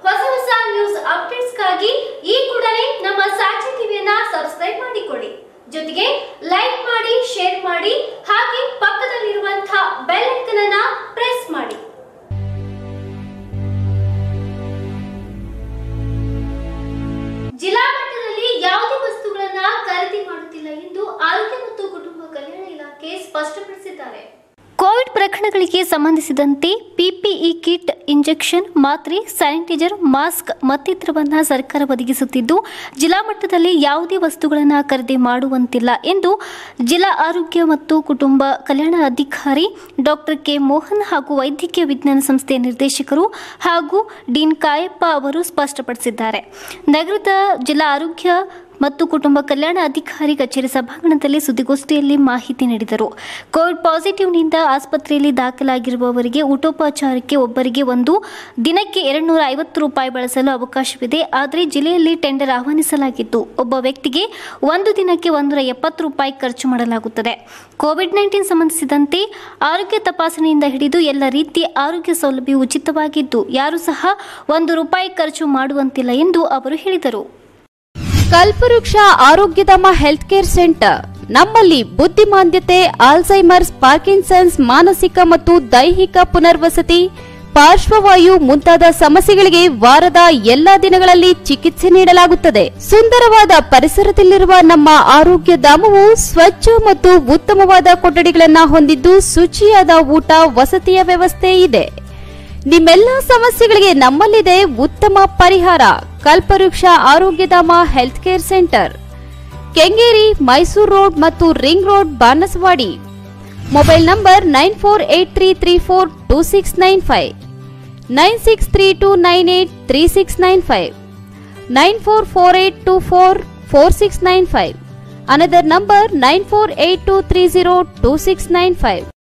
ಹೊಸ ಹೊಸ ನ್ಯೂಸ್ ಅಪ್ಡೇಟ್ಸ್ಗಾಗಿ ಈ ಕೂಡಲೇ ನಮ್ಮ ಸಾಕ್ಷಿ ಟಿವಿಯನ್ನ ಸಬ್ಸ್ಕ್ರೈಬ್ ಮಾಡಿಕೊಳ್ಳಿ ಜೊತೆಗೆ ಲೈಕ್ ಮಾಡಿ ಶೇರ್ ಮಾಡಿ ಹಾಗೆ ಪಕ್ಕದಲ್ಲಿರುವಂತಹ ಬೆಲ್ ಐಕನ್ ಅನ್ನ ಪ್ರೆಸ್ ಮಾಡಿ ಜಿಲ್ಲಾ ಮಟ್ಟದಲ್ಲಿ ಯಾವುದೇ ವಸ್ತುಗಳನ್ನ ಖರೀದಿ ಮಾಡುತ್ತಿಲ್ಲ ಎಂದು ಆರೋಗ್ಯ ಮತ್ತು ಕುಟುಂಬ ಕಲ್ಯಾಣ ಇಲಾಖೆ ಸ್ಪಷ್ಟಪಡಿಸಿದ್ದಾರೆ ಕೋವಿಡ್ ಪ್ರಕರಣಗಳಿಗೆ ಸಂಬಂಧಿಸಿದಂತೆ ಪಿಪಿಇ ಕಿಟ್ ಇಂಜೆಕ್ಷನ್ ಮಾತ್ರೆ ಸ್ಯಾನಿಟೈಸರ್ ಮಾಸ್ಕ್ ಮತ್ತಿತರವನ್ನ ಸರ್ಕಾರ ಒದಗಿಸುತ್ತಿದ್ದು ಜಿಲ್ಲಾ ಮಟ್ಟದಲ್ಲಿ ಯಾವುದೇ ವಸ್ತುಗಳನ್ನು ಖರೀದಿ ಮಾಡುವಂತಿಲ್ಲ ಎಂದು ಜಿಲ್ಲಾ ಆರೋಗ್ಯ ಮತ್ತು ಕುಟುಂಬ ಕಲ್ಯಾಣ ಅಧಿಕಾರಿ ಡಾಕ್ಟರ್ ಕೆ ಮೋಹನ್ ಹಾಗೂ ವೈದ್ಯಕೀಯ ವಿಜ್ಞಾನ ಸಂಸ್ಥೆಯ ನಿರ್ದೇಶಕರು ಹಾಗೂ ಡೀನ್ ಕಾಯಪ್ಪ ಅವರು ಸ್ಪಷ್ಟಪಡಿಸಿದ್ದಾರೆ ನಗರದ ಜಿಲ್ಲಾ ಆರೋಗ್ಯ ಮತ್ತು ಕುಟುಂಬ ಕಲ್ಯಾಣ ಅಧಿಕಾರಿ ಕಚೇರಿ ಸಭಾಂಗಣದಲ್ಲಿ ಸುದ್ದಿಗೋಷ್ಠಿಯಲ್ಲಿ ಮಾಹಿತಿ ನೀಡಿದರು ಕೋವಿಡ್ ಪಾಸಿಟಿವ್ನಿಂದ ಆಸ್ಪತ್ರೆಯಲ್ಲಿ ದಾಖಲಾಗಿರುವವರಿಗೆ ಊಟೋಪಚಾರಕ್ಕೆ ಒಬ್ಬರಿಗೆ ಒಂದು ದಿನಕ್ಕೆ ಎರಡುನೂರ ಐವತ್ತು ರೂಪಾಯಿ ಬಳಸಲು ಅವಕಾಶವಿದೆ ಆದರೆ ಜಿಲ್ಲೆಯಲ್ಲಿ ಟೆಂಡರ್ ಆಹ್ವಾನಿಸಲಾಗಿದ್ದು ಒಬ್ಬ ವ್ಯಕ್ತಿಗೆ ಒಂದು ದಿನಕ್ಕೆ ಒಂದೂರ ಎಪ್ಪತ್ತು ರೂಪಾಯಿ ಖರ್ಚು ಮಾಡಲಾಗುತ್ತದೆ ಕೋವಿಡ್ ನೈನ್ಟೀನ್ ಸಂಬಂಧಿಸಿದಂತೆ ಆರೋಗ್ಯ ತಪಾಸಣೆಯಿಂದ ಹಿಡಿದು ಎಲ್ಲ ರೀತಿಯ ಆರೋಗ್ಯ ಸೌಲಭ್ಯ ಉಚಿತವಾಗಿದ್ದು ಯಾರೂ ಸಹ ಒಂದು ರೂಪಾಯಿ ಖರ್ಚು ಮಾಡುವಂತಿಲ್ಲ ಎಂದು ಅವರು ಹೇಳಿದರು ಕಲ್ಪವೃಕ್ಷ ಆರೋಗ್ಯಧಾಮ ಹೆಲ್ತ್ ಕೇರ್ ಸೆಂಟರ್ ನಮ್ಮಲ್ಲಿ ಬುದ್ಧಿಮಾಂದ್ಯತೆ ಆಲ್ಝೈಮರ್ಸ್ ಪಾರ್ಕಿನ್ಸನ್ಸ್ ಮಾನಸಿಕ ಮತ್ತು ದೈಹಿಕ ಪುನರ್ವಸತಿ ಪಾರ್ಶ್ವವಾಯು ಮುಂತಾದ ಸಮಸ್ಯೆಗಳಿಗೆ ವಾರದ ಎಲ್ಲಾ ದಿನಗಳಲ್ಲಿ ಚಿಕಿತ್ಸೆ ನೀಡಲಾಗುತ್ತದೆ ಸುಂದರವಾದ ಪರಿಸರದಲ್ಲಿರುವ ನಮ್ಮ ಆರೋಗ್ಯ ಧಾಮವು ಸ್ವಚ್ಛ ಮತ್ತು ಉತ್ತಮವಾದ ಕೊಠಡಿಗಳನ್ನು ಹೊಂದಿದ್ದು ಶುಚಿಯಾದ ಊಟ ವಸತಿಯ ವ್ಯವಸ್ಥೆ ಇದೆ ನಿಮ್ಮೆಲ್ಲ ಸಮಸ್ಯೆಗಳಿಗೆ ನಮ್ಮಲ್ಲಿದೆ ಉತ್ತಮ ಪರಿಹಾರ Kalpavriksha Arogyadhama health care centre Kengeri Mysore road ಮತ್ತು ring road Banaswadi mobile number nine four eight three three four two six nine five nine six three two nine eight three six nine five nine four four eight two four four six nine five another number nine four eight two three zero two six nine five